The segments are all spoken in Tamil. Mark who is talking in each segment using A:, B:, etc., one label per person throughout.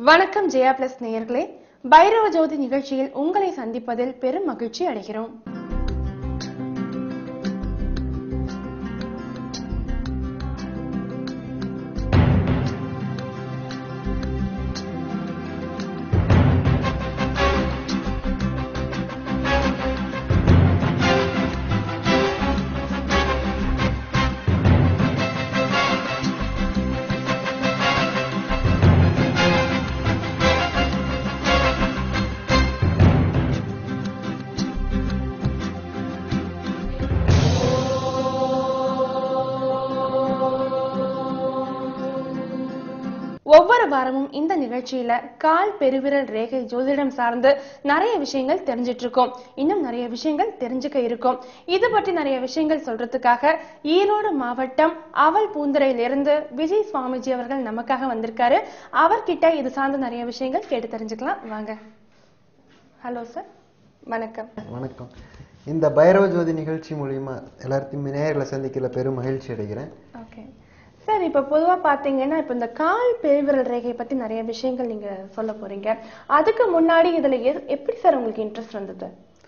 A: வணக்கம் ஜெயா பிளஸ் நேயர்களே பைரவ ஜோதி நிகழ்ச்சியில் உங்களை சந்திப்பதில் பெரும் மகிழ்ச்சி அடைகிறோம் ஒவ்வொரு வாரமும் இந்த நிகழ்ச்சியில கால் பெருவிரல் ரேகை ஜோதிடம் சார்ந்து நிறைய விஷயங்கள் தெரிஞ்சிட்டு இருக்கோம் இன்னும் நிறைய விஷயங்கள் தெரிஞ்சுக்க இருக்கும் இது பற்றி நிறைய விஷயங்கள் சொல்றதுக்காக ஈரோடு மாவட்டம் அவல் பூந்துறையிலிருந்து விஜய் சுவாமிஜி அவர்கள் நமக்காக வந்திருக்காரு அவர்கிட்ட இது சார்ந்த நிறைய விஷயங்கள் கேட்டு தெரிஞ்சுக்கலாம் வாங்க ஹலோ சார் வணக்கம்
B: வணக்கம் இந்த பைரவ ஜோதி நிகழ்ச்சி மூலியமா எல்லாத்தையும் நேயர்களை சந்திக்கல பெரும் மகிழ்ச்சி அடைகிறேன்
A: ஓகே சார் இப்ப பொதுவா பாத்தீங்கன்னா இப்ப இந்த கால் பெருவிரல் ரேகை பத்தி நிறைய விஷயங்கள் நீங்க சொல்ல போறீங்க அதுக்கு முன்னாடி இதுல எது- எப்படி சார் உங்களுக்கு இன்ட்ரெஸ்ட் வந்தது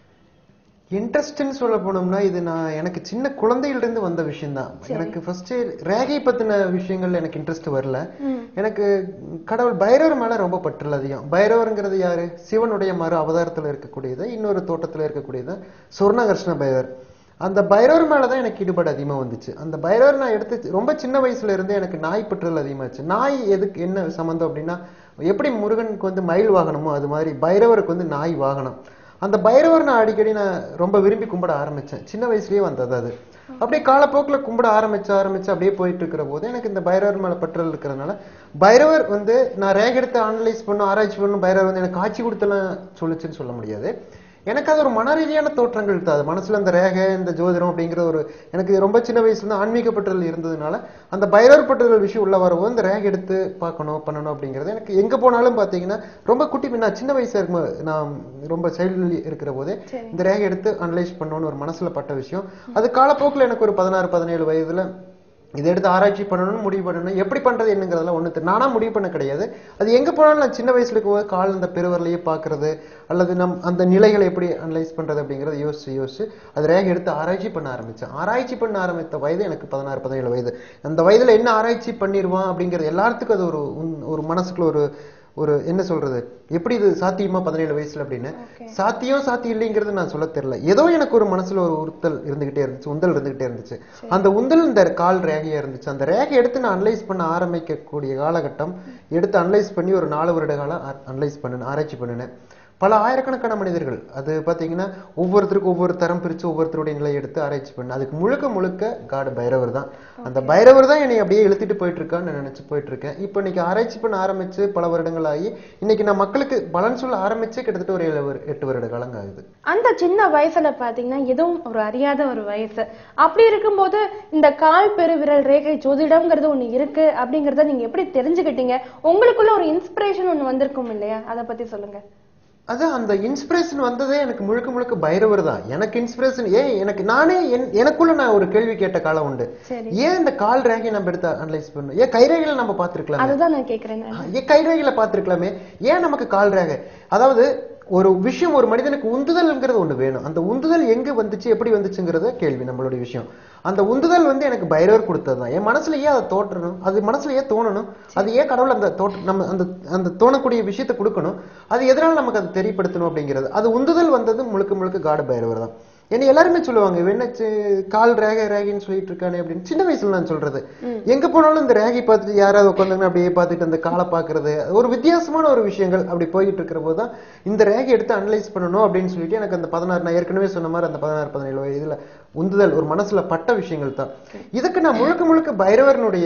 B: இன்ட்ரெஸ்ட்னு சொல்ல போனோம்னா இது நான் எனக்கு சின்ன குழந்தையில இருந்து வந்த விஷயம் தான் எனக்கு ஃபர்ஸ்ட் ரேகை பத்தின விஷயங்கள்ல எனக்கு இன்ட்ரெஸ்ட் வரல எனக்கு கடவுள் பைரவர் மேல ரொம்ப பற்றுல அதிகம் பைரவருங்கிறது யாரு சிவனுடைய மறு அவதாரத்துல இருக்கக்கூடியது இன்னொரு தோட்டத்துல இருக்கக்கூடியது சொர்ணகர்ஷ்ண பைரவர் அந்த பைரவர் மேலதான் எனக்கு ஈடுபாடு அதிகமா வந்துச்சு அந்த பைரவர் நான் எடுத்து ரொம்ப சின்ன வயசுல இருந்தே எனக்கு நாய் பற்றுதல் அதிகமாச்சு நாய் எதுக்கு என்ன சம்மந்தம் அப்படின்னா எப்படி முருகனுக்கு வந்து மயில் வாகனமோ அது மாதிரி பைரவருக்கு வந்து நாய் வாகனம் அந்த பைரவர் நான் அடிக்கடி நான் ரொம்ப விரும்பி கும்பிட ஆரம்பிச்சேன் சின்ன வயசுலயே வந்தது அது அப்படியே காலப்போக்குல கும்பிட ஆரம்பிச்சு ஆரம்பிச்சு அப்படியே போயிட்டு இருக்கிற போது எனக்கு இந்த பைரவர் மேல பற்றல் இருக்கிறதுனால பைரவர் வந்து நான் ரேக் எடுத்து அனலைஸ் பண்ணும் ஆராய்ச்சி பண்ணும் பைரவர் வந்து எனக்கு காட்சி கொடுத்தெல்லாம் சொல்லுச்சுன்னு சொல்ல முடியாது எனக்கு அது ஒரு மன ரீதியான தோற்றங்கள் தான் அது மனசுல இந்த ரேகை இந்த ஜோதிடம் அப்படிங்கிற ஒரு எனக்கு ரொம்ப சின்ன வயசுல இருந்து ஆன்மீக பற்றுதல் இருந்ததுனால அந்த பைரவர் பற்றுதல் விஷயம் உள்ள வரவும் இந்த ரேக் எடுத்து பார்க்கணும் பண்ணணும் அப்படிங்கிறது எனக்கு எங்க போனாலும் பாத்தீங்கன்னா ரொம்ப குட்டி நான் சின்ன வயசா இருக்கும் நான் ரொம்ப சைல்டு இருக்கிற போதே
A: சரி.
B: இந்த ரேகை எடுத்து அனலைஸ் பண்ணணும்னு ஒரு மனசுல பட்ட விஷயம் அது காலப்போக்குல எனக்கு ஒரு பதினாறு பதினேழு வயதுல இதை எடுத்து ஆராய்ச்சி பண்ணணும்னு முடிவு பண்ணணும் எப்படி பண்றது என்னங்கிறதெல்லாம் ஒண்ணு தெரி- நானா முடிவு பண்ண கிடையாது அது எங்க போனாலும் நான் சின்ன வயசுல இருக்கும்போது கால் அந்த பெருவரலையே பாக்குறது அல்லது நம் அந்த நிலைகளை எப்படி அனலைஸ் பண்றது அப்படிங்கறத யோசிச்சு யோசிச்சு அது ரேகை எடுத்து ஆராய்ச்சி பண்ண ஆரம்பிச்சேன் ஆராய்ச்சி பண்ண ஆரம்பித்த வயது எனக்கு பதினாறு பதினேழு வயது அந்த வயதுல என்ன ஆராய்ச்சி பண்ணிடுவான் அப்படிங்கிறது எல்லாத்துக்கும் அது ஒரு உன்- ஒரு மனசுக்குள்ள ஒரு ஒரு என்ன சொல்றது எப்படி இது சாத்தியமா பதினேழு வயசுல அப்படின்னு
A: Okay.
B: சாத்தியம் சாத்தியம் இல்லைங்கிறது நான் சொல்ல தெரியல ஏதோ எனக்கு ஒரு மனசுல ஒரு உறுத்தல் இருந்துகிட்டே இருந்துச்சு உந்தல் இருந்துகிட்டே இருந்துச்சு அந்த உந்தல் இந்த கால் ரேகையா இருந்துச்சு அந்த ரேகை எடுத்து நான் அனலைஸ் பண்ண ஆரம்பிக்கக்கூடிய காலகட்டம் எடுத்து அனலைஸ் பண்ணி ஒரு நாலு வருட காலம் அனலைஸ் பண்ணினேன் ஆராய்ச்சி பண்ணினேன் பல ஆயிரக்கணக்கான மனிதர்கள் அது பாத்தீங்கன்னா ஒவ்வொருத்தருக்கும் ஒவ்வொரு தரம் பிரிச்சு ஒவ்வொருத்தருடைய நிலையை எடுத்து ஆராய்ச்சி பண்ண அதுக்கு முழுக்க முழுக்க காடு பைரவர் தான் அந்த பைரவர் தான் என்னை அப்படியே இழுத்துட்டு போயிட்டு இருக்கான்னு நான் நினைச்சு போயிட்டு இருக்கேன் இப்போ இன்னைக்கு ஆராய்ச்சி பண்ண ஆரம்பிச்சு பல வருடங்கள் ஆகி இன்னைக்கு நான் மக்களுக்கு பலன் சொல்ல ஆரம்பிச்சு கிட்டத்தட்ட ஒரு ஏழு வரு- எட்டு வருட காலங்க ஆகுது
A: அந்த சின்ன வயசுல பாத்தீங்கன்னா எதுவும் ஒரு அறியாத ஒரு வயசு அப்படி இருக்கும்போது இந்த கால் பெருவிரல் ரேகை ஜோதிடம்ங்கிறது ஒண்ணு இருக்கு அப்படிங்கறத நீங்க எப்படி தெரிஞ்சுக்கிட்டீங்க உங்களுக்குள்ள ஒரு இன்ஸ்பிரேஷன் ஒண்ணு வந்திருக்கும் இல்லையா அத பத்தி சொல்லுங்க
B: அதான் அந்த இன்ஸ்பிரேஷன் வந்ததே எனக்கு முழுக்க முழுக்க பைரவர் தான் எனக்கு இன்ஸ்பிரேஷன் ஏன் எனக்கு நானே என்- எனக்குள்ள நான் ஒரு கேள்வி கேட்ட காலம் உண்டு
A: சரி
B: ஏன் இந்த கால் ரேகையை நம்ம எடுத்து அனலைஸ் பண்ணணும் ஏன் கைரேகைகளை நம்ம பார்த்திருக்கலாம்
A: அதுதான் நான் கேக்குறேன் நான்.
B: ஏன் கைரேகையில பார்த்திருக்கலாமே ஏன் நமக்கு கால் ரேகை அதாவது ஒரு விஷயம் ஒரு மனிதனுக்கு உந்துதல்ங்கிறது ஒண்ணு வேணும் அந்த உந்துதல் எங்க வந்துச்சு எப்படி வந்துச்சுங்கிறத கேள்வி நம்மளுடைய விஷயம் அந்த உந்துதல் வந்து எனக்கு பைரவர் கொடுத்ததுதான் என் மனசுல ஏன் அதை தோற்றணும் அது மனசுல ஏன் தோணணும் அது ஏன் கடவுள் அந்த தோற்ற நம்ம அந்த அந்த தோணக்கூடிய விஷயத்தை கொடுக்கணும் அது எதனால நமக்கு அதை தெரியப்படுத்தணும் அப்படிங்கிறது அது உந்துதல் வந்தது முழுக்க முழுக்க காடு பைரவர் தான் என்ன எல்லாருமே சொல்லுவாங்க இவன் என்ன சி- கால் ரேகை ரேகைன்னு சொல்லிட்டு இருக்கானே அப்படின்னு சின்ன வயசுல நான் சொல்றது எங்க போனாலும் இந்த ரேகை பார்த்துட்டு யாராவது உட்காந்துங்கன்னா அப்படியே பார்த்துட்டு அந்த காலை பார்க்கிறது ஒரு வித்தியாசமான ஒரு விஷயங்கள் அப்படி போயிட்டு இருக்கிற போது தான் இந்த ரேகை எடுத்து அனலைஸ் பண்ணணும் அப்படின்னு சொல்லிட்டு எனக்கு அந்த பதினாறு நான் ஏற்கனவே சொன்ன மாதிரி அந்த பதினாறு பதினேழு வயதுல உந்துதல் ஒரு மனசுல பட்ட விஷயங்கள் தான் இதுக்கு நான் முழுக்க முழுக்க பைரவரனுடைய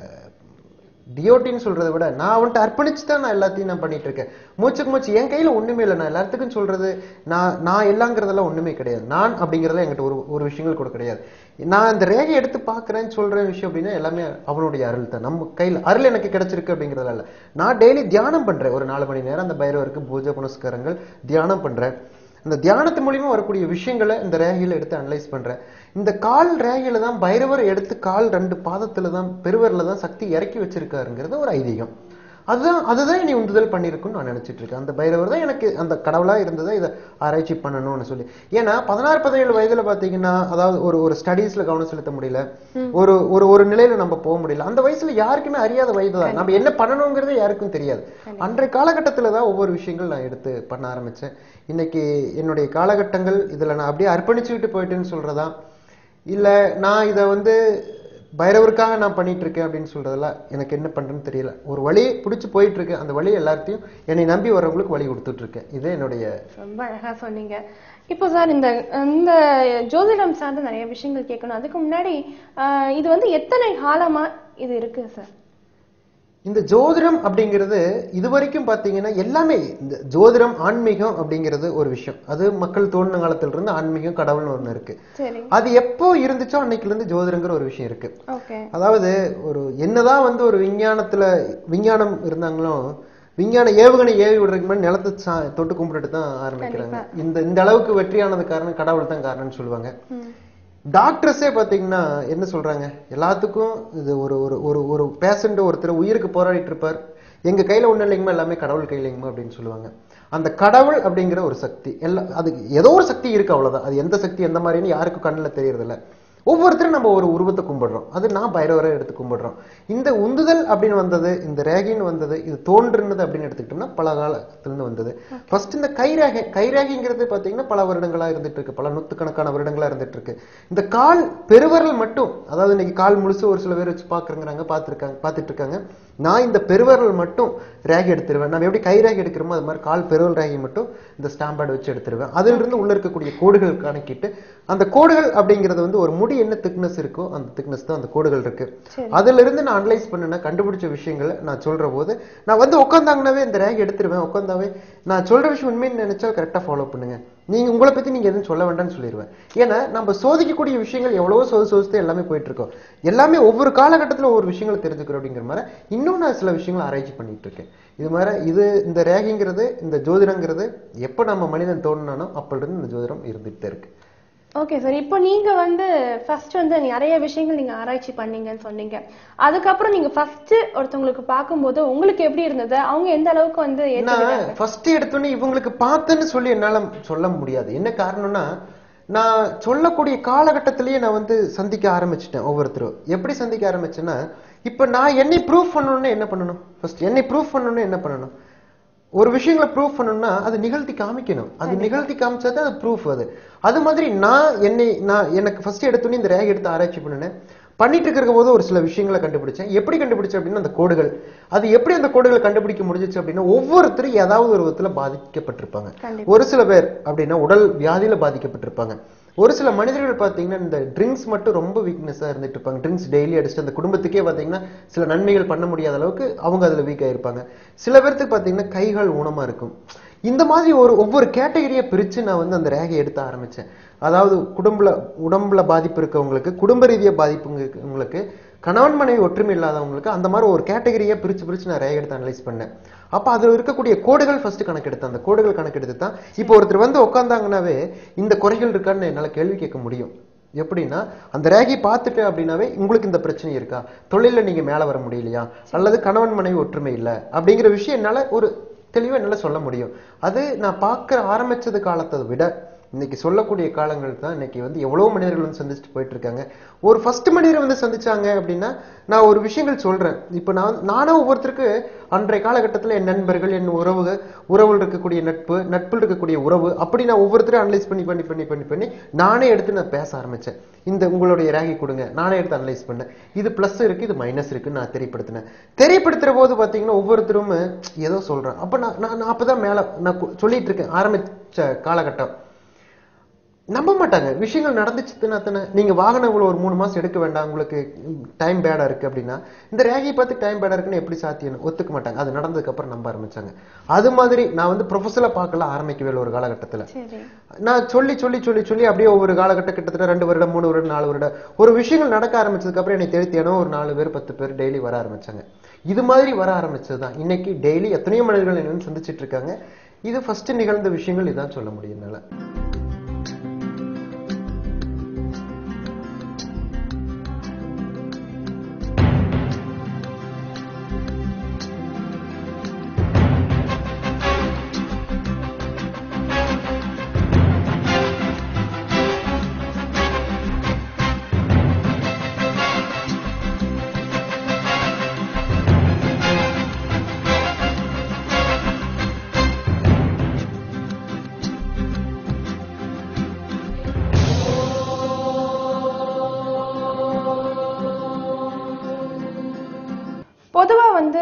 B: டியோட்டின்னு சொல்றதை விட நான் அவன்கிட்ட அர்ப்பணிச்சு தான் நான் எல்லாத்தையும் நான் பண்ணிட்டு இருக்கேன் மூச்சுக்கு மூச்சு என் கையில ஒண்ணுமே இல்லை நான் எல்லாத்துக்கும் சொல்றது நான் நான் எல்லாங்கிறதெல்லாம் ஒண்ணுமே கிடையாது நான் அப்படிங்கறதெல்லாம் என்கிட்ட ஒரு ஒரு விஷயங்கள் கூட கிடையாது நான் இந்த ரேகை எடுத்து பார்க்கறேன்னு சொல்ற விஷயம் அப்படின்னா எல்லாமே அவனுடைய அருள் தான் நம்ம கையில அருள் எனக்கு கிடைச்சிருக்கு அப்படிங்கறதால இல்ல நான் டெய்லி தியானம் பண்றேன் ஒரு நாலு மணி நேரம் அந்த பைரவருக்கு பூஜை புனஸ்காரங்கள் தியானம் பண்றேன் இந்த தியானத்து மூலியமா வரக்கூடிய விஷயங்களை இந்த ரேகையில எடுத்து அனலைஸ் பண்றேன் இந்த கால் ரேகையில தான் பைரவர் எடுத்து கால் ரெண்டு பாதத்துல தான் பெருவரில் தான் சக்தி இறக்கி வச்சிருக்காருங்கிறது ஒரு ஐதீகம் அதுதான் அதுதான் என்னை உந்துதல் பண்ணியிருக்குன்னு நான் நினைச்சிட்டு இருக்கேன் அந்த பைரவர் தான் எனக்கு அந்த கடவுளா இருந்ததை இதை ஆராய்ச்சி பண்ணணும்னு சொல்லி ஏன்னா பதினாறு பதினேழு வயதுல பாத்தீங்கன்னா அதாவது ஒரு ஒரு ஸ்டடீஸ்ல கவனம் செலுத்த முடியல ஒரு ஒரு ஒரு நிலையில நம்ம போக முடியல அந்த வயசுல யாருக்குமே அறியாத வயது தான் நம்ம என்ன பண்ணணுங்கிறதே யாருக்கும் தெரியாது அன்றைய காலகட்டத்துல தான் ஒவ்வொரு விஷயங்கள் நான் எடுத்து பண்ண ஆரம்பிச்சேன் இன்னைக்கு என்னுடைய காலகட்டங்கள் இதுல நான் அப்படியே அர்ப்பணிச்சுக்கிட்டு போயிட்டேன்னு சொல்றதா இல்ல நான் இதை வந்து பைரவருக்காக நான் பண்ணிட்டு இருக்கேன் அப்படின்னு சொல்றதெல்லாம் எனக்கு என்ன பண்றேன்னு தெரியல ஒரு வழி பிடிச்சு போயிட்டு இருக்கு அந்த வழி எல்லாத்தையும் என்னை நம்பி வர்றவங்களுக்கு வழி கொடுத்துட்டு இருக்கேன் இது என்னுடைய
A: ரொம்ப அழகா சொன்னீங்க இப்போ சார் இந்த இந்த ஜோதிடம் சார்ந்த நிறைய விஷயங்கள் கேட்கணும் அதுக்கு முன்னாடி ஆஹ், இது வந்து எத்தனை காலமா இது இருக்கு சார்
B: இந்த ஜோதிடம் அப்படிங்கிறது இது வரைக்கும் பாத்தீங்கன்னா எல்லாமே இந்த ஜோதிடம் ஆன்மீகம் அப்படிங்கிறது ஒரு விஷயம் அது மக்கள் தோன்றின காலத்துல இருந்து ஆன்மீகம் கடவுள்னு ஒண்ணு இருக்கு
A: சரி
B: அது எப்போ இருந்துச்சோ அன்னைக்குல இருந்து ஜோதிடங்கிற ஒரு விஷயம் இருக்கு
A: ஓகே
B: அதாவது ஒரு என்னதான் வந்து ஒரு விஞ்ஞானத்துல விஞ்ஞானம் இருந்தாங்களோ விஞ்ஞான ஏவுகணை ஏவி விடுறதுக்கு முன்னாடி நிலத்தை சா- தொட்டு கும்பிட்டுட்டு தான் ஆரம்பிக்கிறாங்க இந்த இந்த அளவுக்கு வெற்றியானது காரணம் கடவுள் தான் காரணம்னு சொல்லுவாங்க
A: ம்.
B: டாக்டர்ஸே பாத்தீங்கன்னா என்ன சொல்றாங்க எல்லாத்துக்கும் இது ஒரு ஒரு ஒரு ஒரு பேஷண்ட் ஒருத்தர் உயிருக்கு போராடிட்டு இருப்பார் எங்க கையில ஒண்ணு இல்லைங்கம்மா எல்லாமே கடவுள் கையிலைங்கம்மா அப்படின்னு சொல்லுவாங்க அந்த கடவுள் அப்படிங்கிற ஒரு சக்தி எல்லா அது ஏதோ ஒரு சக்தி இருக்கு அவ்வளவுதான் அது எந்த சக்தி எந்த மாதிரின்னு யாருக்கும் கண்ணுல தெரியறது இல்ல ஒவ்வொருத்தரும் நம்ம ஒரு உருவத்தை கும்பிடுறோம் அது நான் பைரவரை எடுத்து கும்பிடுறோம் இந்த உந்துதல் அப்படின்னு வந்தது இந்த ரேகின்னு வந்தது இது தோன்றுனது அப்படின்னு எடுத்துக்கிட்டோம்னா பல காலத்திலிருந்து வந்தது ஃபர்ஸ்ட் இந்த கைரேகை கைரேகைங்கிறது பாத்தீங்கன்னா பல வருடங்களா இருந்துட்டு இருக்கு பல நூத்துக்கணக்கான வருடங்களா இருந்துட்டு இருக்கு இந்த கால் பெருவரல் மட்டும் அதாவது இன்னைக்கு கால் முழுசு ஒரு சில பேர் வச்சு பாக்குறேங்கிறாங்க பார்த்துருக்காங்க பார்த்துட்டு இருக்காங்க நான் இந்த பெருவரல் மட்டும் ரேகை எடுத்துருவேன் நம்ம எப்படி கை ரேகை எடுக்கிறோமோ அது மாதிரி கால் பெருவல் ரேகை மட்டும் இந்த ஸ்டாம்பேர்டு வச்சு எடுத்துருவேன் அதுல இருந்து உள்ள இருக்கக்கூடிய கோடுகள் கணக்கிட்டு அந்த கோடுகள் அப்படிங்கிறது வந்து ஒரு முடி என்ன திக்னஸ் இருக்கோ அந்த திக்னஸ் தான் அந்த கோடுகள் இருக்கு
A: சரி.
B: அதுல இருந்து நான் அனலைஸ் பண்ண கண்டுபிடிச்ச விஷயங்களை நான் சொல்ற போது நான் வந்து உட்காந்தாங்கனாவே இந்த ரேக் எடுத்துருவேன் உட்காந்தாவே நான் சொல்ற விஷயம் உண்மைன்னு நினைச்சா கரெக்டா ஃபாலோ பண்ணுங்க நீங்க உங்களை பத்தி நீங்க எதுவும் சொல்ல வேண்டாம்னு சொல்லிடுவேன் ஏன்னா நம்ம சோதிக்கக்கூடிய விஷயங்கள் எவ்வளவோ சோதி சோதித்து எல்லாமே போயிட்டு இருக்கோம் எல்லாமே ஒவ்வொரு காலகட்டத்துல ஒவ்வொரு விஷயங்களை தெரிஞ்சுக்கிறோம் அப்படிங்கிற மாதிரி இன்னும் நான் சில விஷயங்களை ஆராய்ச்சி பண்ணிட்டு இருக்கேன் இது மாதிரி இது இந்த ரேகைங்கிறது இந்த ஜோதிடங்கிறது எப்ப நம்ம மனிதன் தோணுனானோ அப்ப இருந்து இந்த ஜோதிடம் இருந்துட்டு தான் இருக்கு
A: ஓகே சார் இப்போ நீங்க வந்து ஃபர்ஸ்ட் வந்து நிறைய விஷயங்கள் நீங்க ஆராய்ச்சி பண்ணீங்கன்னு சொன்னீங்க அதுக்கப்புறம் நீங்க ஃபர்ஸ்ட் ஒருத்தவங்களுக்கு பார்க்கும்போது உங்களுக்கு எப்படி இருந்தது அவங்க எந்த அளவுக்கு வந்து ஏற்றுக்கிட்டாங்க
B: நான் ஃபர்ஸ்ட் எடுத்தோன்னே இவங்களுக்கு பார்த்தேன்னு சொல்லி என்னால சொல்ல முடியாது என்ன காரணம்னா நான் சொல்லக்கூடிய காலகட்டத்திலேயே நான் வந்து சந்திக்க ஆரம்பிச்சிட்டேன் ஒவ்வொருத்தரும் எப்படி சந்திக்க ஆரம்பிச்சேன்னா இப்ப நான் என்னை ப்ரூஃப் பண்ணணும்னு என்ன பண்ணணும் ஃபர்ஸ்ட் என்னை ப்ரூஃப் பண்ணணும்னு என்ன பண்ணணும் ஒரு விஷயங்களை ப்ரூஃப் பண்ணணும்னா அது நிகழ்த்தி காமிக்கணும் அது நிகழ்த்தி காமிச்சா தான் அது ப்ரூஃப் அது அது மாதிரி நான் என்னை நான் எனக்கு ஃபர்ஸ்ட் எடுத்தோன்னே இந்த ரேக் எடுத்து ஆராய்ச்சி பண்ணினேன் பண்ணிட்டு இருக்கிற போது ஒரு சில விஷயங்களை கண்டுபிடிச்சேன் எப்படி கண்டுபிடிச்சேன் அப்படின்னா அந்த கோடுகள் அது எப்படி அந்த கோடுகளை கண்டுபிடிக்க முடிஞ்சிச்சு அப்படின்னா ஒவ்வொருத்தரும் ஏதாவது ஒரு விதத்துல பாதிக்கப்பட்டிருப்பாங்க
A: கண்டிப்பா.
B: ஒரு சில பேர் அப்படின்னா உடல் வியாதியில பாதிக்கப்பட்டிருப்பாங்க ஒரு சில மனிதர்கள் பாத்தீங்கன்னா இந்த ட்ரிங்க்ஸ் மட்டும் ரொம்ப வீக்னஸா இருந்துட்டு இருப்பாங்க ட்ரிங்க்ஸ் டெய்லி அடிச்சுட்டு அந்த குடும்பத்துக்கே பாத்தீங்கன்னா சில நன்மைகள் பண்ண முடியாத அளவுக்கு அவங்க அதுல வீக் ஆயிருப்பாங்க சில பேர்த்துக்கு பாத்தீங்கன்னா கைகள் ஊனமா இருக்கும் இந்த மாதிரி ஒரு ஒவ்வொரு கேட்டகரியை பிரிச்சு நான் வந்து அந்த ரேகை எடுத்த ஆரம்பிச்சேன் அதாவது குடும்பல உடம்புல பாதிப்பு இருக்கவங்களுக்கு குடும்ப ரீதியா பாதிப்பு உங்களுக்கு கணவன் மனைவி ஒற்றுமை இல்லாதவங்களுக்கு அந்த மாதிரி ஒரு கேட்டகரியை பிரிச்சு பிரிச்சு நான் ரேகை எடுத்து அனலைஸ் பண்ணேன் அப்ப அதுல இருக்கக்கூடிய கோடுகள் ஃபர்ஸ்ட் கணக்கெடுத்தேன் அந்த கோடுகள் கணக்கெடுத்து தான் இப்போ ஒருத்தர் வந்து உட்காந்தாங்கன்னாவே இந்த குறைகள் இருக்கான்னு என்னால கேள்வி கேட்க முடியும் எப்படின்னா அந்த ரேகை பார்த்துட்டு அப்படின்னாவே உங்களுக்கு இந்த பிரச்சனை இருக்கா தொழில நீங்க மேல வர முடியலையா அல்லது கணவன் மனைவி ஒற்றுமை இல்ல அப்படிங்கிற விஷயம் என்னால ஒரு தெளிவா என்னால சொல்ல முடியும் அது நான் பார்க்க ஆரம்பிச்சது காலத்தை விட இன்னைக்கு சொல்லக்கூடிய காலங்கள் தான் இன்னைக்கு வந்து எவ்வளவு மனிதர்கள் வந்து சந்திச்சுட்டு போயிட்டு இருக்காங்க ஒரு ஃபர்ஸ்ட் மனிதரை வந்து சந்திச்சாங்க அப்படின்னா நான் ஒரு விஷயங்கள் சொல்றேன் இப்போ நான் நானும் ஒவ்வொருத்தருக்கு அன்றைய காலகட்டத்தில் என் நண்பர்கள் என் உறவுகள் உறவில் இருக்கக்கூடிய நட்பு நட்பில் இருக்கக்கூடிய உறவு அப்படி நான் ஒவ்வொருத்தரும் அனலைஸ் பண்ணி பண்ணி பண்ணி பண்ணி பண்ணி நானே எடுத்து நான் பேச ஆரம்பிச்சேன் இந்த உங்களுடைய ரேகை கொடுங்க நானே எடுத்து அனலைஸ் பண்ணேன் இது பிளஸ் இருக்கு இது மைனஸ் இருக்குன்னு நான் தெரியப்படுத்தினேன் தெரியப்படுத்துற போது பாத்தீங்கன்னா ஒவ்வொருத்தரும் ஏதோ சொல்றேன் அப்ப நான் நான் நான் அப்பதான் மேல நான் கு- சொல்லிட்டு இருக்கேன் ஆரம்பிச்ச காலகட்டம் நம்ப மாட்டாங்க விஷயங்கள் நடந்துச்சுன்னா தானே நீங்க வாகனம் இவ்வளவு ஒரு மூணு மாசம் எடுக்க வேண்டாம் உங்களுக்கு டைம் பேடா இருக்கு அப்படின்னா இந்த ரேகை பார்த்து டைம் பேடா இருக்குன்னு எப்படி சாத்தியம் ஒத்துக்க மாட்டாங்க அது நடந்ததுக்கு அப்புறம் நம்ப ஆரம்பிச்சாங்க அது மாதிரி நான் வந்து ப்ரொஃபஸலா பார்க்கல ஆரம்பிக்கவே இல்லை ஒரு காலகட்டத்துல
A: சரி
B: நான் சொல்லி சொல்லி சொல்லி சொல்லி அப்படியே ஒவ்வொரு காலகட்டம் கிட்டத்தட்ட ரெண்டு வருடம் மூணு வருடம் நாலு வருடம் ஒரு விஷயங்கள் நடக்க ஆரம்பிச்சதுக்கு அப்புறம் என்னை தேடி தேடும் ஒரு நாலு பேர் பத்து பேர் டெய்லி வர ஆரம்பிச்சாங்க இது மாதிரி வர ஆரம்பிச்சதுதான் இன்னைக்கு டெய்லி எத்தனையோ மனிதர்கள் என்ன வந்து சந்திச்சிட்டு இருக்காங்க இது ஃபர்ஸ்ட் நிகழ்ந்த விஷயங்கள் இதான் சொல்ல முடியும் என்னால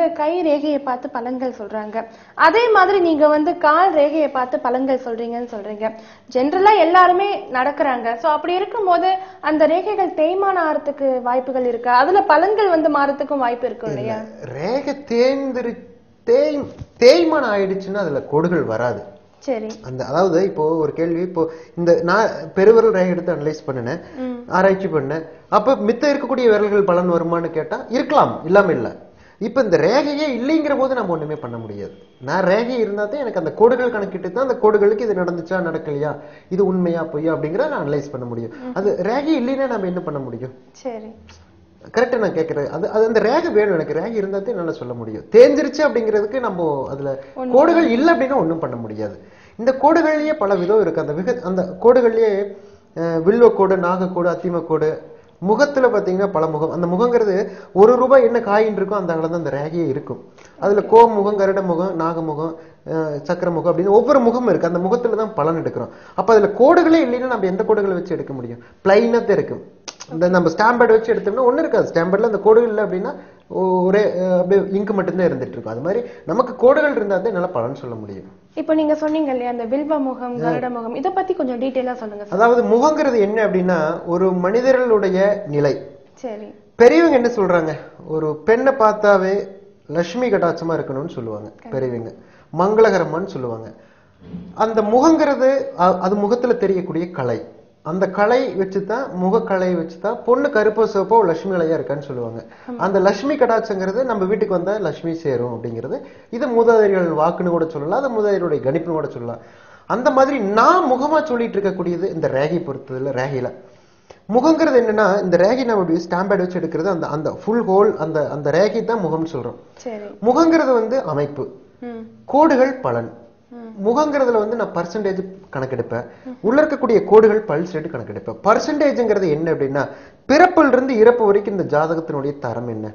A: கை ரேகையை பார்த்து பலன்கள் சொல்றாங்க அதே மாதிரி நீங்க வந்து கால் ரேகையை பார்த்து பலன்கள் சொல்றீங்கன்னு சொல்றீங்க ஜென்ரலா எல்லாருமே நடக்கிறாங்க சோ அப்படி இருக்கும்போது அந்த ரேகைகள் தேய்மானம் ஆறதுக்கு வாய்ப்புகள் இருக்கா அதுல பலன்கள் வந்து மாறதுக்கும் வாய்ப்பு இருக்கும் இல்லையா
B: ரேகை தேய்ந்திரு தேய் தேய்மானம் ஆயிடுச்சுன்னா அதுல கோடுகள் வராது
A: சரி
B: அந்த அதாவது இப்போ ஒரு கேள்வி இப்போ இந்த நான் பெருவிரல் ரேகை எடுத்து அனலைஸ் பண்ணினேன்
A: ம்.
B: ஆராய்ச்சி பண்ணேன் அப்ப மித்த இருக்கக்கூடிய விரல்கள் பலன் வருமான்னு கேட்டா இருக்கலாம் இல்லாம இல்ல இப்ப இந்த ரேகையே இல்லைங்கிற போது நம்ம ஒண்ணுமே பண்ண முடியாது நான் ரேகை இருந்தா தான் எனக்கு அந்த கோடுகள் கணக்கிட்டு தான் அந்த கோடுகளுக்கு இது நடந்துச்சா நடக்கலையா இது உண்மையா பொய்யா அப்படிங்கிறத நான் அனலைஸ் பண்ண முடியும் அது ரேகை இல்லைன்னா நம்ம என்ன பண்ண முடியும்
A: சரி
B: கரெக்டா நான் கேட்கறேன் அது அது அந்த ரேகை வேணும் எனக்கு ரேகை இருந்தா தான் என்னால சொல்ல முடியும் தேஞ்சிருச்சு அப்படிங்கிறதுக்கு நம்ம அதுல கோடுகள் இல்லை அப்படின்னா ஒண்ணும் பண்ண முடியாது இந்த கோடுகள்லயே பல விதம் இருக்கு அந்த விக அந்த கோடுகள்லயே அஹ், வில்வக்கோடு நாகக்கோடு அத்திமக்கோடு முகத்துல பாத்தீங்கன்னா பல முகம் அந்த முகங்கிறது ஒரு ரூபாய் என்ன காயின் இருக்கோ அந்த அளவு தான் அந்த ரேகையே இருக்கும் அதுல கோ முகம் கருட முகம் நாகமுகம் அஹ், சக்கர முகம் அப்படின்னு ஒவ்வொரு முகம் இருக்கு அந்த முகத்துல தான் பலன் எடுக்கிறோம் அப்ப அதுல கோடுகளே இல்லைன்னா நம்ம எந்த கோடுகளை வச்சு எடுக்க முடியும் பிளைனா தான் இருக்கும் இந்த நம்ம ஸ்டாம்பேட் வச்சு எடுத்தோம்னா ஒண்ணு இருக்காது ஸ்டாம்பேட்ல அந்த கோடுகள் இல்லை அப்படின்னா ஒ- ஒரே அஹ், அப்படியே இங்கு மட்டும்தான் இருந்துட்டு இருக்கும் அது மாதிரி நமக்கு கோடுகள் இருந்தா தான் என்னால பலன் சொல்ல முடியும்
A: இப்போ நீங்க சொன்னீங்க இல்லையா அந்த வில்வ முகம் கருட முகம் இத பத்தி கொஞ்சம் டீட்டெயிலா சொல்லுங்க சார்
B: அதாவது முகங்கிறது என்ன அப்படின்னா ஒரு மனிதர்களுடைய நிலை
A: சரி
B: பெரியவங்க என்ன சொல்றாங்க ஒரு பெண்ணை பார்த்தாவே லட்சுமி கடாட்சமா இருக்கணும்னு சொல்லுவாங்க பெரியவங்க மங்களகரமான்னு சொல்லுவாங்க அந்த முகங்கிறது அ- அது முகத்துல தெரியக்கூடிய கலை அந்த கலை வச்சுதான் முகக்கலை வச்சுதான் பொண்ணு கருப்போ சிவப்போ லட்சுமி கலையா இருக்கான்னு சொல்லுவாங்க அந்த லட்சுமி கடாட்சங்கிறது நம்ம வீட்டுக்கு வந்தா லட்சுமி சேரும் அப்படிங்கிறது இது மூதாதையர்கள் வாக்குன்னு கூட சொல்லலாம் அது மூதாதையருடைய கணிப்புன்னு கூட சொல்லலாம் அந்த மாதிரி நான் முகமா சொல்லிட்டு இருக்கக்கூடியது இந்த ரேகை பொறுத்ததுல ரேகையில முகங்கிறது என்னன்னா இந்த ரேகை நம்ம இப்படி ஸ்டாம்பேட் வச்சு எடுக்கிறது அந்த அந்த ஃபுல் ஹோல் அந்த அந்த ரேகை தான் முகம்னு சொல்றோம்
A: சரி
B: முகங்கிறது வந்து அமைப்பு
A: ம்
B: கோடுகள் பலன்
A: ம்.
B: முகங்கிறதுல வந்து நான் பர்சன்டேஜ் கணக்கெடுப்பேன் உள்ள இருக்கக்கூடிய கோடுகள் பல்ஸ் ரேட் கணக்கெடுப்பேன் பர்சன்டேஜ்ங்கிறது என்ன அப்படின்னா பிறப்பில் இருந்து இறப்பு வரைக்கும் இந்த ஜாதகத்தினுடைய தரம் என்ன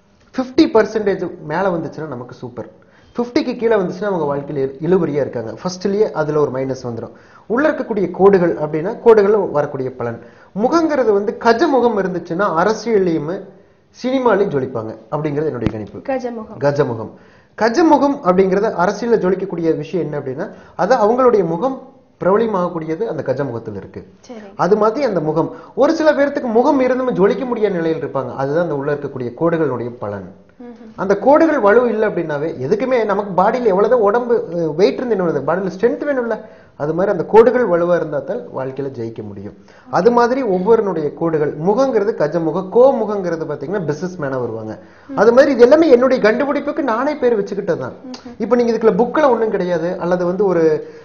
B: 50% பர்சன்டேஜ் மேல வந்துச்சுன்னா நமக்கு சூப்பர் 50க்கு கீழே வந்துச்சுன்னா அவங்க வாழ்க்கையில இழு- இழுபறியா இருக்காங்க ஃபர்ஸ்ட்லயே அதுல ஒரு மைனஸ் வந்துடும் உள்ள இருக்கக்கூடிய கோடுகள் அப்படின்னா கோடுகள் வரக்கூடிய பலன் முகங்கிறது வந்து கஜ முகம் இருந்துச்சுன்னா அரசியல்லையும் சினிமாலையும் ஜொலிப்பாங்க அப்படிங்கிறது என்னுடைய கணிப்பு
A: கஜமுகம்
B: கஜமுகம் கஜமுகம் அப்படிங்கறது அரசியல்ல ஜொலிக்கக்கூடிய விஷயம் என்ன அப்படின்னா அது அவங்களுடைய முகம் பிரபலியமாகக்கூடியது அந்த கஜமுகத்தில் இருக்கு
A: சரி
B: அது மாதிரி அந்த முகம் ஒரு சில பேர்த்துக்கு முகம் இருந்தும் ஜொலிக்க முடியாத நிலையில் இருப்பாங்க அதுதான் அந்த உள்ள இருக்கக்கூடிய கோடுகளுடைய பலன்
A: ம்ஹும்.
B: அந்த கோடுகள் வலு இல்லை அப்படின்னாவே எதுக்குமே நமக்கு பாடியில எவ்வளவுதான் உடம்பு வெயிட் இருந்து என்ன பாடியில ஸ்ட்ரென்த் வேணும்ல அது மாதிரி அந்த கோடுகள் வலுவா இருந்தா தான் வாழ்க்கையில ஜெயிக்க முடியும் அது மாதிரி ஒவ்வொருனுடைய கோடுகள் முகங்கிறது கஜமுக கோ முகங்கிறது பாத்தீங்கன்னா பிசினஸ் மேனா வருவாங்க அது மாதிரி இது எல்லாமே என்னுடைய கண்டுபிடிப்புக்கு நானே பேர் வச்சுக்கிட்டதுதான் இப்போ நீங்க இதுக்குள்ள புக்கில் ஒண்ணும் கிடையாது அல்லது வந்து ஒரு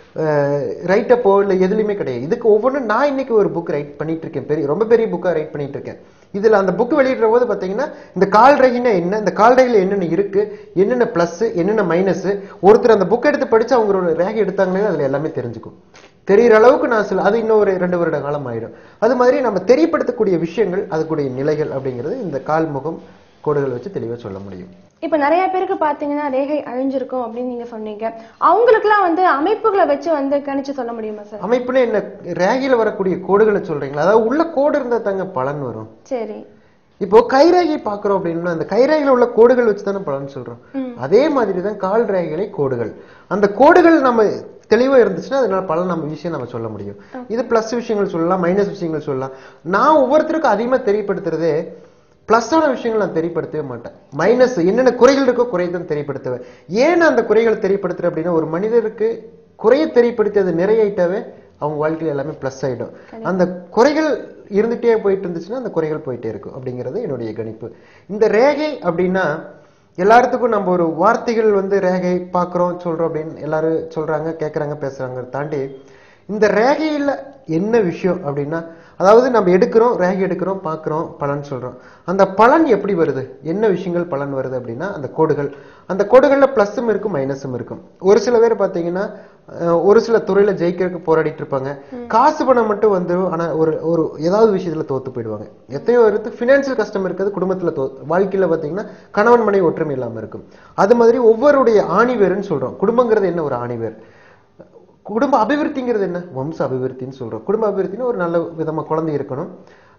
B: ரைட்டப்போ இல்லை எதுலையுமே கிடையாது இதுக்கு ஒவ்வொன்றும் நான் இன்னைக்கு ஒரு புக் ரைட் பண்ணிட்டு இருக்கேன் பெரிய ரொம்ப பெரிய புக்கா ரைட் பண்ணிட்டு இருக்கேன் இதுல அந்த புக் வெளியிடுற போது பாத்தீங்கன்னா இந்த கால் ரேகினா என்ன இந்த கால் ரேகில என்னென்ன இருக்கு என்னென்ன பிளஸ் என்னென்ன மைனஸ் ஒருத்தர் அந்த புக் எடுத்து படிச்சு அவங்களோட ரேகை எடுத்தாங்களே அதுல எல்லாமே தெரிஞ்சுக்கும் தெரியிற அளவுக்கு நான் சில அது இன்னும் ஒரு ரெண்டு வருட காலம் ஆயிடும் அது மாதிரி நம்ம தெரியப்படுத்தக்கூடிய விஷயங்கள் அதுக்குடைய நிலைகள் அப்படிங்கிறது இந்த கால் முகம் கோடுகள் வச்சு தெளிவா சொல்ல முடியும்
A: இப்ப நிறைய பேருக்கு பாத்தீங்கன்னா ரேகை அழிஞ்சிருக்கும் அப்படின்னு நீங்க சொன்னீங்க அவங்களுக்குலாம் வந்து அமைப்புகளை வச்சு வந்து கணிச்சு சொல்ல முடியுமா சார்
B: அமைப்புல என்ன ரேகையில வரக்கூடிய கோடுகளை சொல்றீங்களா அதாவது உள்ள கோடு இருந்தா தாங்க பலன் வரும்
A: சரி
B: இப்போ கைரேகை பாக்குறோம் அப்படின்னா அந்த கைரேகையில உள்ள கோடுகள் வச்சு தானே பலன் சொல்றோம்
A: ம்.
B: அதே மாதிரி தான் கால் ரேகைகளை கோடுகள் அந்த கோடுகள் நம்ம தெளிவா இருந்துச்சுன்னா அதனால பலன் நம்ம ஈஸியா நம்ம சொல்ல முடியும் இது பிளஸ் விஷயங்கள் சொல்லலாம் மைனஸ் விஷயங்கள் சொல்லலாம் நான் ஒவ்வொருத்தருக்கும் அதிகமா தெரியப்படுத்துறதே பிளஸ்ஸான விஷயங்கள் நான் தெரியப்படுத்தவே மாட்டேன் மைனஸ் என்னென்ன குறைகள் இருக்கோ குறை தான் தெரியப்படுத்துவேன் ஏன் நான் அந்த குறைகளை தெரியப்படுத்துறேன் அப்படின்னா ஒரு மனிதருக்கு குறையை தெரியப்படுத்தி அது நிறையிட்டாவே அவங்க வாழ்க்கையில எல்லாமே ப்ளஸ் ஆயிடும் அந்த குறைகள் இருந்துட்டே போயிட்டு இருந்துச்சுன்னா அந்த குறைகள் போயிட்டே இருக்கும் அப்படிங்கிறது என்னுடைய கணிப்பு இந்த ரேகை அப்படின்னா எல்லாத்துக்கும் நம்ம ஒரு வார்த்தைகள் வந்து ரேகை பார்க்குறோம் சொல்றோம் அப்படின்னு எல்லாரும் சொல்றாங்க கேட்குறாங்க பேசுறாங்க தாண்டி இந்த ரேகையில என்ன விஷயம் அப்படின்னா அதாவது நம்ம எடுக்கிறோம் ரேகை எடுக்கிறோம் பார்க்குறோம் பலன் சொல்றோம் அந்த பலன் எப்படி வருது என்ன விஷயங்கள் பலன் வருது அப்படின்னா அந்த கோடுகள் அந்த கோடுகள்ல ப்ளஸ்ஸும் இருக்கும் மைனஸும் இருக்கும் ஒரு சில பேர் பார்த்தீங்கன்னா அஹ், ஒரு சில துறையில ஜெயிக்கிறதுக்கு போராடிட்டு இருப்பாங்க காசு பணம் மட்டும் வந்துடும் ஆனா ஒரு ஒரு ஏதாவது விஷயத்துல தோத்து போயிடுவாங்க எத்தனையோ இருக்கு ஃபினான்சியல் கஷ்டம் இருக்கிறது குடும்பத்துல தோ வாழ்க்கையில பாத்தீங்கன்னா கணவன் மனைவி ஒற்றுமை இல்லாம இருக்கும் அது மாதிரி ஒவ்வொருடைய ஆணிவேர்னு சொல்றோம் குடும்பங்கிறது என்ன ஒரு ஆணிவேர் குடும்ப அபிவிருத்திங்கிறது என்ன வம்ச அபிவிருத்தின்னு சொல்றோம் குடும்ப அபிவிருத்தின்னு ஒரு நல்ல விதமா குழந்தை இருக்கணும்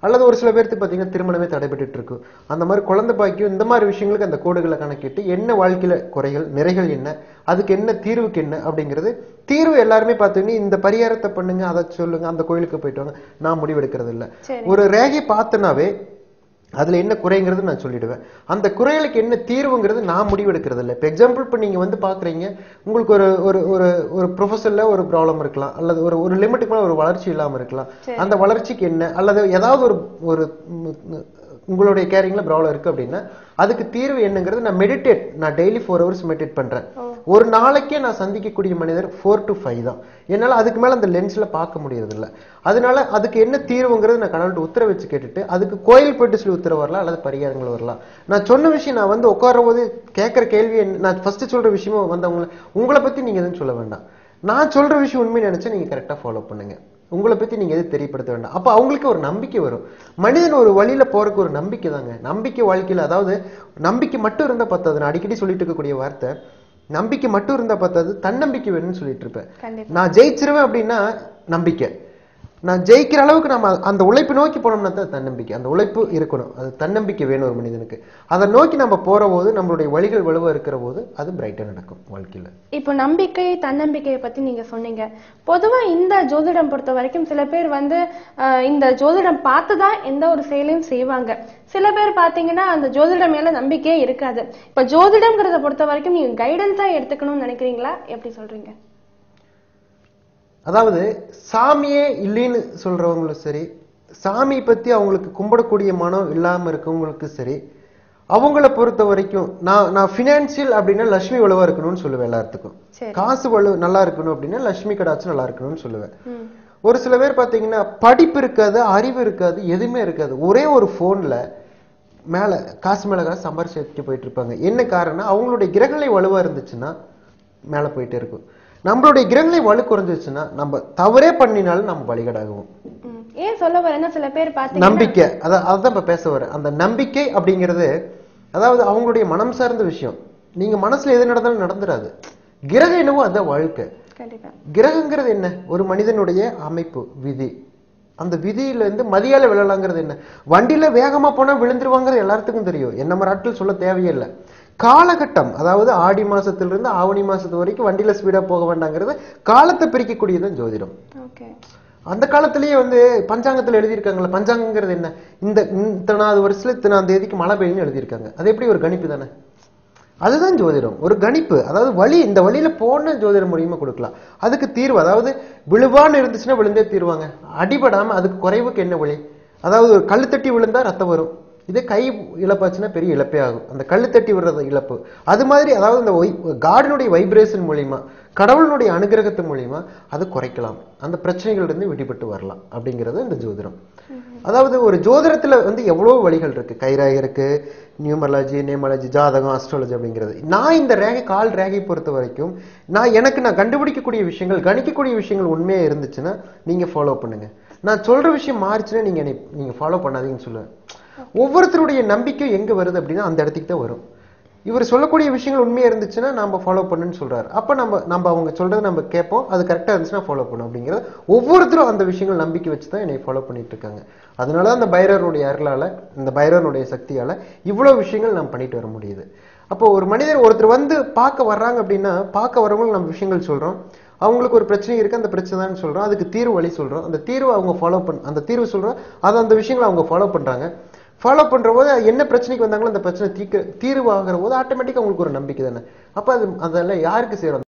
B: அல்லது ஒரு சில பேருக்கு பார்த்தீங்கன்னா திருமணமே தடைபட்டு இருக்கு அந்த மாதிரி குழந்தை பாக்கியம் இந்த மாதிரி விஷயங்களுக்கு அந்த கோடுகளை கணக்கிட்டு என்ன வாழ்க்கையில குறைகள் நிறைகள் என்ன அதுக்கு என்ன தீர்வுக்கு என்ன அப்படிங்கிறது தீர்வு எல்லாருமே பார்த்தீங்கன்னா இந்த பரிகாரத்தை பண்ணுங்க அதை சொல்லுங்க அந்த கோயிலுக்கு போயிட்டு வாங்க நான் முடிவெடுக்கிறது இல்ல
A: சரி
B: ஒரு ரேகை பார்த்தனாவே அதுல என்ன குறைங்கிறது நான் சொல்லிடுவேன் அந்த குறைகளுக்கு என்ன தீர்வுங்கிறது நான் முடிவெடுக்கிறது இல்லை இப்போ எக்ஸாம்பிள் இப்போ நீங்க வந்து பாக்குறீங்க உங்களுக்கு ஒரு ஒரு ஒரு ஒரு ப்ரொஃபஷன்ல ஒரு ப்ராப்ளம் இருக்கலாம் அல்லது ஒரு ஒரு லிமிட்டுக்கு மேல ஒரு வளர்ச்சி இல்லாம இருக்கலாம்
A: சரி.
B: அந்த வளர்ச்சிக்கு என்ன அல்லது ஏதாவது ஒரு ஒரு ம், உங்களுடைய கேரிங்ல ப்ராப்ளம் இருக்கு அப்படின்னா அதுக்கு தீர்வு என்னங்கிறது நான் மெடிடேட் நான் டெய்லி ஃபோர் ஹவர்ஸ் மெடிடேட் பண்றேன்
A: ஓ.
B: ஒரு நாளைக்கே நான் சந்திக்கக்கூடிய மனிதர் ஃபோர் டு ஃபைவ் தான் என்னால அதுக்கு மேல அந்த லென்ஸ்ல பார்க்க முடியறது இல்ல அதனால அதுக்கு என்ன தீர்வுங்கிறது நான் கடவுள்கிட்ட உத்தரவு வச்சு கேட்டுட்டு அதுக்கு கோயில் போயிட்டு சொல்லி உத்தரவு வரலாம் அல்லது பரிகாரங்கள் வரலாம் நான் சொன்ன விஷயம் நான் வந்து உட்காரும் போது கேட்கிற கேள்வி என்ன- நான் ஃபர்ஸ்ட் சொல்ற விஷயமும் வந்தவங்கள உங்களை பத்தி நீங்க எதுவும் சொல்ல வேண்டாம் நான் சொல்ற விஷயம் உண்மை நினைச்சா நீங்க கரெக்டா ஃபாலோ பண்ணுங்க உங்களை பத்தி நீங்க எதுவும் தெரியப்படுத்த வேண்டாம் அப்ப அவங்களுக்கு ஒரு நம்பிக்கை வரும் மனிதன் ஒரு வழியில போறதுக்கு ஒரு நம்பிக்கை தாங்க நம்பிக்கை வாழ்க்கையில அதாவது நம்பிக்கை மட்டும் இருந்தா பத்தாது நான் அடிக்கடி சொல்லிட்டு இருக்கக்கூடிய வார்த்தை நம்பிக்கை மட்டும் இருந்தா பத்தாது தன்னம்பிக்கை வேணும்னு சொல்லிட்டு இருப்பேன்
A: கண்டிப்பா
B: நான் ஜெயிச்சிருவேன் அப்படின்னா நம்பிக்கை நான் ஜெயிக்கிற அளவுக்கு நம்ம அந்த உழைப்பு நோக்கி போனோம்னா தான் தன்னம்பிக்கை அந்த உழைப்பு இருக்கணும் அது தன்னம்பிக்கை வேணும் ஒரு மனிதனுக்கு அதை நோக்கி நம்ம போற போது நம்மளுடைய வழிகள் வலுவா இருக்கிற போது அது பிரைட்டா நடக்கும் வாழ்க்கையில
A: இப்போ நம்பிக்கை தன்னம்பிக்கையை பத்தி நீங்க சொன்னீங்க பொதுவா இந்த ஜோதிடம் பொறுத்த வரைக்கும் சில பேர் வந்து ஆஹ், இந்த ஜோதிடம் பார்த்து தான் எந்த ஒரு செயலையும் செய்வாங்க சில பேர் பாத்தீங்கன்னா அந்த ஜோதிடம் மேல நம்பிக்கையே இருக்காது இப்ப ஜோதிடம்ங்கிறத பொறுத்த வரைக்கும் நீங்க கைடன்ஸா எடுத்துக்கணும்னு நினைக்கிறீங்களா எப்படி சொல்றீங்க
B: அதாவது சாமியே இல்லைன்னு சொல்றவங்களும் சரி சாமி பத்தி அவங்களுக்கு கும்பிடக்கூடிய மனம் இல்லாம இருக்கவங்களுக்கு சரி அவங்கள பொறுத்த வரைக்கும் நான் நான் ஃபினான்சியல் அப்படின்னா லட்சுமி வலுவா இருக்கணும்னு சொல்லுவேன் எல்லாத்துக்கும்
A: சரி
B: காசு வலு நல்லா இருக்கணும் அப்படின்னா லட்சுமி கடாச்சும் நல்லா இருக்கணும்னு சொல்லுவேன்
A: ம்.
B: ஒரு சில பேர் பாத்தீங்கன்னா படிப்பு இருக்காது அறிவு இருக்காது எதுவுமே இருக்காது ஒரே ஒரு போன்ல மேல காசு மேல காசு சம்பாரிச்சு வச்சுட்டு போயிட்டு இருப்பாங்க என்ன காரணம் அவங்களுடைய கிரகங்களை வலுவா இருந்துச்சுன்னா மேல போயிட்டே இருக்கும் நம்மளுடைய கிரகங்களை வலு குறைஞ்சிச்சுன்னா நம்ம தவறே பண்ணினாலும் நம்ம வழிகடாகுவோம்
A: ம். ஏன் சொல்ல வரேன்னா சில பேர் பாத்தீங்கன்னா
B: நம்பிக்கை அதான் அதுதான் இப்ப பேச வரேன் அந்த நம்பிக்கை அப்படிங்கிறது அதாவது அவங்களுடைய மனம் சார்ந்த விஷயம் நீங்க மனசுல எது நடந்தாலும் நடந்துராது கிரகம் என்னவோ அதான் வாழ்க்கை
A: கண்டிப்பா
B: கிரகங்கிறது என்ன ஒரு மனிதனுடைய அமைப்பு விதி அந்த விதியில இருந்து மதியால விழலாங்கிறது என்ன வண்டியில வேகமா போனா விழுந்துருவாங்கிறது எல்லாத்துக்கும் தெரியும் என்ன மாதிரி ஆட்கள் சொல்ல தேவையில்லை காலகட்டம் அதாவது ஆடி மாசத்திலிருந்து ஆவணி மாசத்து வரைக்கும் வண்டியில ஸ்பீடா போக வேண்டாங்கிறது காலத்தை பிரிக்கக்கூடியதுதான் ஜோதிடம்
A: ஓகே
B: அந்த காலத்திலேயே வந்து பஞ்சாங்கத்துல எழுதியிருக்காங்கல்ல பஞ்சாங்கங்கிறது என்ன இந்த இத்தனாவது வருஷத்துல இத்தனாம் தேதிக்கு மழை பெய்யும்னு எழுதியிருக்காங்க அது எப்படி ஒரு கணிப்பு தானே அதுதான் ஜோதிடம் ஒரு கணிப்பு அதாவது வழி இந்த வழியில போன ஜோதிடம் மூலியமா கொடுக்கலாம் அதுக்கு தீர்வு அதாவது விழுவான்னு இருந்துச்சுன்னா விழுந்தே தீர்வாங்க அடிபடாம அதுக்கு குறைவுக்கு என்ன வழி அதாவது ஒரு கல்லு தட்டி விழுந்தா ரத்தம் வரும் இதே கை இழப்பாச்சுன்னா பெரிய இழப்பே ஆகும் அந்த கல்லு தட்டி விடுறது இழப்பு அது மாதிரி அதாவது இந்த கார்டனுடைய வைப்ரேஷன் மூலியமா கடவுளுடைய அனுகிரகத்து மூலியமா அது குறைக்கலாம் அந்த பிரச்சனைகள் இருந்து விடுபட்டு வரலாம் அப்படிங்கிறது இந்த ஜோதிடம் அதாவது ஒரு ஜோதிடத்துல வந்து எவ்வளவு வழிகள் இருக்கு கைராகி இருக்கு நியூமராலஜி நேமாலஜி ஜாதகம் அஸ்ட்ராலஜி அப்படிங்கிறது நான் இந்த ரேகை கால் ரேகை பொறுத்த வரைக்கும் நான் எனக்கு நான் கண்டுபிடிக்கக்கூடிய விஷயங்கள் கணிக்கக்கூடிய விஷயங்கள் உண்மையா இருந்துச்சுன்னா நீங்க ஃபாலோ பண்ணுங்க நான் சொல்ற விஷயம் மாறிச்சுன்னா நீங்க என்னை நீங்க ஃபாலோ பண்ணாதீங்கன்னு சொல்லுவேன் ஒவ்வொருத்தருடைய நம்பிக்கை எங்க வருது அப்படின்னா அந்த இடத்துக்கு தான் வரும் இவர் சொல்லக்கூடிய விஷயங்கள் உண்மையா இருந்துச்சுன்னா நம்ம ஃபாலோ பண்ணுன்னு சொல்றாரு அப்ப நம்ம நம்ம அவங்க சொல்றதை நம்ம கேட்போம் அது கரெக்டா இருந்துச்சுன்னா ஃபாலோ பண்ணும் அப்படிங்கிறது ஒவ்வொருத்தரும் அந்த விஷயங்கள் நம்பிக்கை வச்சு தான் என்னை ஃபாலோ பண்ணிட்டு இருக்காங்க அதனால அந்த பைரவருடைய அருளால இந்த பைரவனுடைய சக்தியால இவ்வளவு விஷயங்கள் நம்ம பண்ணிட்டு வர முடியுது அப்போ ஒரு மனிதர் ஒருத்தர் வந்து பார்க்க வர்றாங்க அப்படின்னா பார்க்க வரவங்களுக்கு நம்ம விஷயங்கள் சொல்றோம் அவங்களுக்கு ஒரு பிரச்சனை இருக்கு அந்த பிரச்சனை தான் சொல்றோம் அதுக்கு தீர்வு வழி சொல்றோம் அந்த தீர்வு அவங்க ஃபாலோ பண்ண அந்த தீர்வு சொல்றோம் அது அந்த விஷயங்களை அவங்க ஃபாலோ பண்றாங்க ஃபாலோ பண்ற போது என்ன பிரச்சனைக்கு வந்தாங்களோ அந்த பிரச்சனை தீர்க்க தீர்வு ஆகிற போது ஆட்டோமேட்டிக்கா உங்களுக்கு ஒரு நம்பிக்கை தானே அப்ப அது அதெல்லாம் யாருக்கு சேரும்